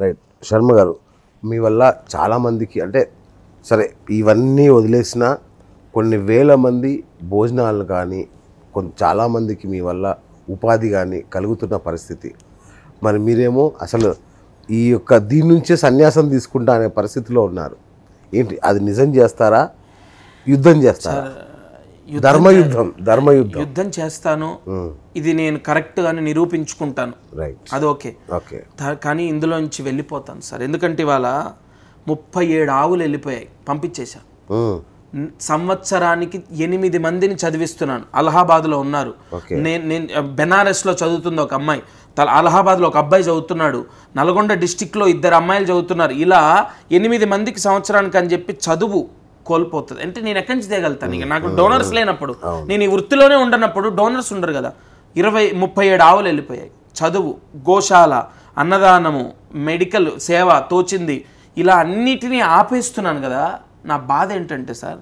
Right Sharma గారు మీ వల్ల చాలామందికి అంటే సరే ఇవన్నీ వదిలేసిన కొన్ని వేల మంది భోజనాలు కానీ కొన్ని చాలామందికి మీ వల్ల ఉపాధి కానీ కలుగుతున్న పరిస్థితి మరి మీరేమో అసలు ఈ యొక్క దీని నుంచే సన్యాసం తీసుకుంటా అనే పరిస్థితిలో ఉన్నారు ఏంటి అది నిజం చేస్తారా యుద్ధం చేస్తారా యుద్ధం ధర్మయుద్ధం ధర్మయుద్ధం యుద్ధం చేస్తాను ఇది నేను కరెక్ట్ అని నిరూపించుకుంటాను రైట్ అది ఓకే ఓకే దా- కానీ ఇందులోంచి వెళ్ళిపోతాను సార్ ఎందుకంటే ఇవాళ ముప్పై ఏడు ఆవులు వెళ్ళిపోయాయి పంపించేశా ఉమ్, న్- సంవత్సరానికి ఎనిమిది మందిని చదివిస్తున్నాను అలహాబాద్లో ఉన్నారు Okay. నేను నేను బెనారస్లో చదువుతుంది ఒక అమ్మాయి తల అలహాబాద్లో ఒక అబ్బాయి చదువుతున్నాడు నల్గొండ డిస్టిక్లో ఇద్దరు అమ్మాయిలు చదువుతున్నారు ఇలా ఎనిమిది మందికి సంవత్సరానికి అని చెప్పి చదువు కోల్పోతుంది అంటే నేను ఎక్కడి నుంచి తేగలుగుతాను ఇక నాకు డోనర్స్ లేనప్పుడు నేను ఈ వృత్తిలోనే ఉండనప్పుడు డోనర్స్ ఉండరు కదా ఇరవై ముప్పై ఏడు ఆవులు వెళ్ళిపోయాయి చదువు గోశాల అన్నదానము మెడికల్ సేవ తోచింది ఇలా అన్నిటినీ ఆపేస్తున్నాను కదా నా బాధ ఏంటంటే సార్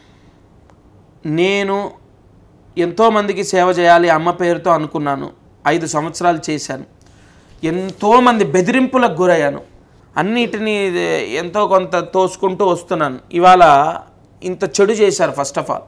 నేను ఎంతోమందికి సేవ చేయాలి అమ్మ పేరుతో అనుకున్నాను ఐదు సంవత్సరాలు చేశాను ఎంతోమంది బెదిరింపులకు గురయ్యాను అన్నిటినీ ఎంతో కొంత తోసుకుంటూ వస్తున్నాను ఇవాళ ఇంత చెడు చేశారు ఫస్ట్ ఆఫ్ ఆల్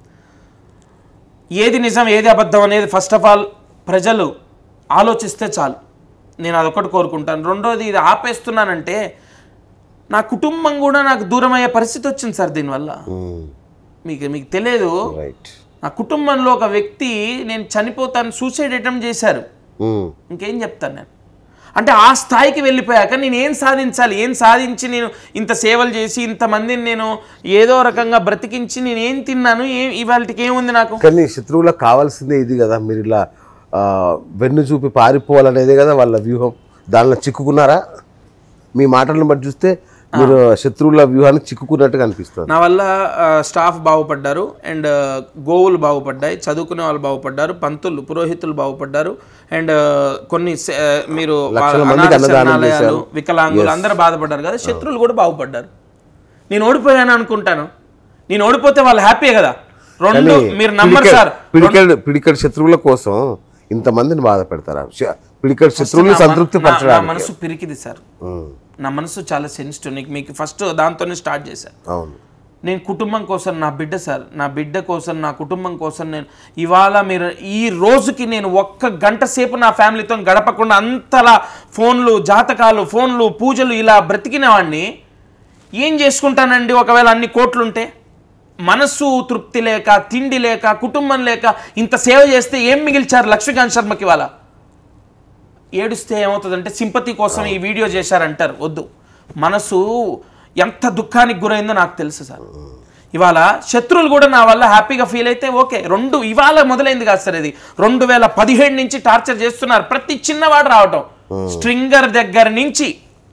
ఏది నిజం ఏది అబద్ధం అనేది ఫస్ట్ ఆఫ్ ఆల్ ప్రజలు ఆలోచిస్తే చాలు నేను అదొకటి కోరుకుంటాను రెండోది ఇది ఆపేస్తున్నానంటే నా కుటుంబం కూడా నాకు దూరం అయ్యే పరిస్థితి వచ్చింది సార్ దీనివల్ల ఉమ్, మీకు మీకు తెలియదు రైట్ నా కుటుంబంలో ఒక వ్యక్తి నేను చనిపోతాను సూసైడ్ అటెంప్ట్ చేశారు ఉమ్, ఇంకేం చెప్తాను నేను అంటే ఆ స్థాయికి వెళ్ళిపోయాక నేను ఏం సాధించాలి ఏం సాధించి నేను ఇంత సేవలు చేసి ఇంతమందిని నేను ఏదో రకంగా బ్రతికించి నేను ఏం తిన్నాను ఏం ఇవాళకి ఏముంది నాకు కానీ శత్రువులకు కావాల్సిందే ఇది కదా మీరు ఇలా ఆ, వెన్ను చూపి పారిపోవాలనేదే కదా వాళ్ళ వ్యూహం దానిలో చిక్కుకున్నారా మీ మాటలను బట్టి చూస్తే మీరు శత్రువుల వ్యూహానికి చిక్కుకున్నట్టుగా అనిపిస్తుంది నా వల్ల ఆ, స్టాఫ్ బాగుపడ్డారు అండ్ గోవులు బాగుపడ్డాయి చదువుకునే వాళ్ళు బాగుపడ్డారు పంతులు పురోహితులు బాగుపడ్డారు అండ్ కొన్ని సే- ఆ, మీరు లక్షల అనాథ మందికి అన్నదానం శరణాలయాలు చేశారు. వికలాంగులు అందరూ బాధపడ్డారు కదా శత్రువులు కూడా బాగుపడ్డారు నేను ఓడిపోయాను అనుకుంటాను నేను ఓడిపోతే వాళ్ళు హ్యాపీ కదా రెండు మీరు నమ్మరు సార్ పిడికడ్ పిడికడ్ శత్రువుల కోసం ఇంతమందిని బాధ పెడతారా శ- పిడికడ్ శత్రువుని సంతృప్తి నా- నా పరచడానికి మనసు పిరికిది సార్ ఉమ్, నా మనసు చాలా సెన్సిటివ్ నీకు మీకు ఫస్ట్ దాంతోనే స్టార్ట్ చేశాను అవును నేను కుటుంబం కోసం నా బిడ్డ సార్ నా బిడ్డ కోసం నా కుటుంబం కోసం నేను ఇవాళ మీరు ఈ రోజుకి నేను ఒక్క గంట సేపు నా ఫ్యామిలీతో గడపకుండా అంతలా ఫోన్లు జాతకాలు ఫోన్లు పూజలు ఇలా బ్రతికిన వాడిని ఏం చేసుకుంటానండి ఒకవేళ అన్ని కోట్లుంటే మనసు తృప్తి లేక తిండి లేక కుటుంబం లేక ఇంత సేవ చేస్తే ఏం మిగిల్చారు లక్ష్మీకాంత్ శర్మకి ఇవాళ ఏడుస్తే ఏమవుతుందంటే సింపతి కోసం ఈ వీడియో చేశారంటారు వద్దు మనసు ఎంత దుఃఖానికి గురైందో నాకు తెలుసు సార్ ఇవాళ శత్రువులు కూడా నా వల్ల హ్యాపీగా ఫీల్ అయితే ఓకే రెండు ఇవాళ మొదలైంది కాదు సార్ ఇది రెండు వేల పదిహేడు నుంచి టార్చర్ చేస్తున్నారు ప్రతి చిన్నవాడు రావటం స్ట్రింగర్ దగ్గర నుంచి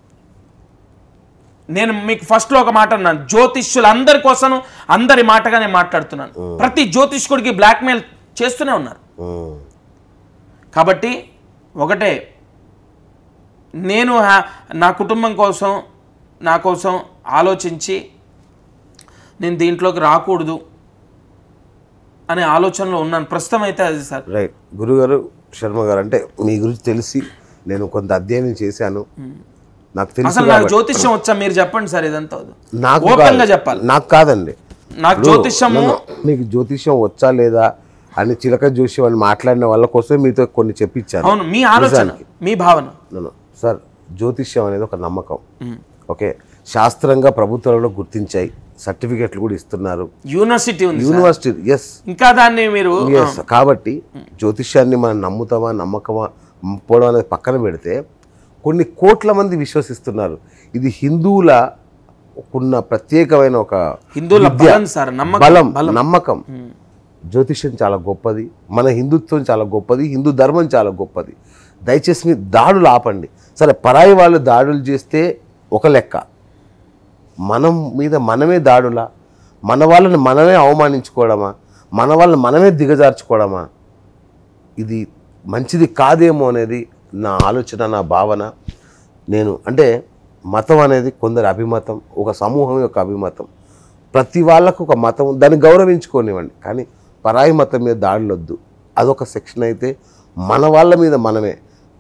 నేను మీకు ఫస్ట్ లో ఒక మాట అన్నాను జ్యోతిష్యులు అందరి కోసం అందరి మాటగా నేను మాట్లాడుతున్నాను ప్రతి జ్యోతిష్కుడికి బ్లాక్మెయిల్ చేస్తూనే ఉన్నారు ఉమ్, కాబట్టి ఒకటే నేను హ్యా- నా కుటుంబం కోసం నా కోసం ఆలోచించి నేను దీంట్లోకి రాకూడదు అనే ఆలోచనలో ఉన్నాను ప్రస్తుతం అయితే అది సార్ రైట్ గురుగారు శర్మ గారు అంటే మీ గురించి తెలిసి నేను కొంత అధ్యయనం చేశాను నాకు తెలుసు అసలు నాకు జ్యోతిష్యం వచ్చా మీరు చెప్పండి సార్ ఇదంతా వద్దు. నాకు ఓపెన్ గా కాదు. చెప్పాలి నాకు కాదండి నాకు జ్యోతిష్యము మీకు జ్యోతిష్యం వచ్చా లేదా అని చిలక జోష్యం అని మాట్లాడిన వాళ్ళ కోసమే మీతో కొన్ని చెప్పించాను అవును మీ ఆలోచన మీ భావన నేను సార్ జ్యోతిష్యం అనేది ఒక నమ్మకం ఓకే శాస్త్రంగా ప్రభుత్వాలలో గుర్తించాయి సర్టిఫికెట్లు కూడా ఇస్తున్నారు యూనివర్సిటీ ఉంది సార్. యూనివర్సిటీ ఎస్ ఇంకా దాన్ని మీరు ఎస్ కాబట్టి జ్యోతిష్యాన్ని మనం నమ్ముతామా నమ్మకమా పోవడం అనేది పక్కన పెడితే కొన్ని కోట్ల మంది విశ్వసిస్తున్నారు ఇది హిందువుల ఉన్న ప్రత్యేకమైన ఒక హిందువుల విద్య, బలం సార్ నమ్మకం బలం నమ్మకం జ్యోతిష్యం చాలా గొప్పది మన హిందుత్వం చాలా గొప్పది హిందూ ధర్మం చాలా గొప్పది దయచేసి మీరు దాడులు ఆపండి సరే పరాయి వాళ్ళు దాడులు చేస్తే ఒక లెక్క మనం మీద మనమే దాడులా మన వాళ్ళని మనమే అవమానించుకోవడమా మన వాళ్ళని మనమే దిగజార్చుకోవడమా ఇది మంచిది కాదేమో అనేది నా ఆలోచన నా భావన నేను అంటే మతం అనేది కొందరి అభిమతం ఒక సమూహం యొక్క అభిమతం ప్రతి వాళ్ళకు ఒక మతం దాన్ని గౌరవించుకోనివ్వండి కానీ పరాయి మతం మీద దాడులొద్దు అదొక సెక్షన్ అయితే మన వాళ్ళ మీద మనమే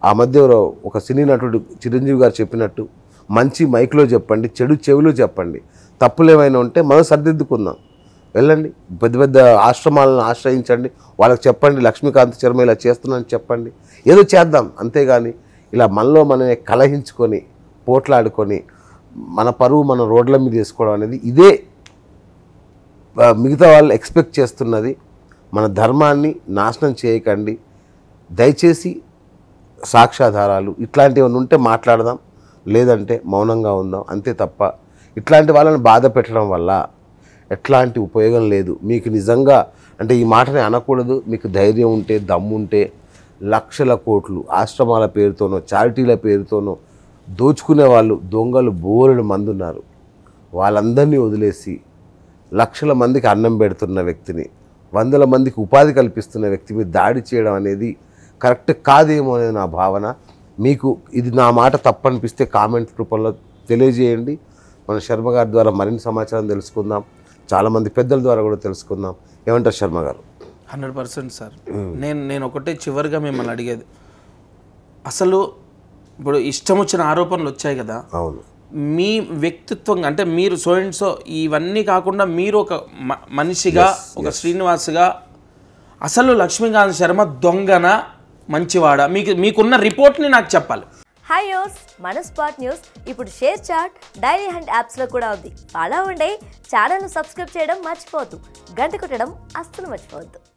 ఆ మధ్య ఎవరో ఒక సినీ నటుడు చిరంజీవి గారు చెప్పినట్టు మంచి మైక్లో చెప్పండి చెడు చెవిలో చెప్పండి తప్పులు ఏమైనా ఉంటే మనం సర్దిద్దుకుందాం వెళ్ళండి పెద్ద పెద్ద ఆశ్రమాలను ఆశ్రయించండి వాళ్ళకి చెప్పండి లక్ష్మీకాంత్ శర్మ ఇలా చేస్తున్నానని చెప్పండి ఏదో చేద్దాం అంతేగాని ఇలా మనలో మనమే కలహించుకొని పోట్లాడుకొని మన పరువు మన రోడ్ల మీద వేసుకోవడం అనేది ఇదే ఆ, మిగతా వాళ్ళు ఎక్స్పెక్ట్ చేస్తున్నది మన ధర్మాన్ని నాశనం చేయకండి దయచేసి సాక్ష్యాధారాలు ఇట్లాంటివి ఏమైనా ఉంటే మాట్లాడదాం లేదంటే మౌనంగా ఉందాం అంతే తప్ప ఇట్లాంటి వాళ్ళని బాధ పెట్టడం వల్ల ఎట్లాంటి ఉపయోగం లేదు మీకు నిజంగా అంటే ఈ మాటని అనకూడదు మీకు ధైర్యం ఉంటే దమ్ముంటే లక్షల కోట్లు ఆశ్రమాల పేరుతోనో చారిటీల పేరుతోనో దోచుకునే వాళ్ళు దొంగలు బోలెడు మంది ఉన్నారు వాళ్ళందరినీ వదిలేసి లక్షల మందికి అన్నం పెడుతున్న వ్యక్తిని వందల మందికి ఉపాధి కల్పిస్తున్న వ్యక్తి మీద దాడి చేయడం అనేది కరెక్ట్ కాదేమో అనేది నా భావన మీకు ఇది నా మాట తప్పనిపిస్తే కామెంట్ రూపంలో తెలియజేయండి మన శర్మ గారి ద్వారా మరిన్ని సమాచారం తెలుసుకుందాం చాలామంది పెద్దల ద్వారా కూడా తెలుసుకుందాం ఏమంటారు శర్మ గారు హండ్రెడ్ పర్సెంట్ సార్ నేను నేను ఒకటే చివరిగా మిమ్మల్ని అడిగేది అసలు ఇప్పుడు ఇష్టం వచ్చిన ఆరోపణలు వచ్చాయి కదా అవును మీ వ్యక్తిత్వం అంటే మీరు సో అండ్ సో ఇవన్నీ కాకుండా మీరు ఒక మ- మనిషిగా ఒక శ్రీనివాస్గా అసలు లక్ష్మీకాంత్ శర్మ దొంగన మంచివాడా మీకు మీకున్న రిపోర్ట్ని నాకు చెప్పాలి హాయ్ యోస్ మన స్పాట్ న్యూస్ ఇప్పుడు షేర్ చాట్ డైలీ హండ్ యాప్స్లో కూడా ఉంది అలా ఉండే ఛానల్ను సబ్స్క్రైబ్ చేయడం మర్చిపోవద్దు గంట కొట్టడం అస్సలు మర్చిపోవద్దు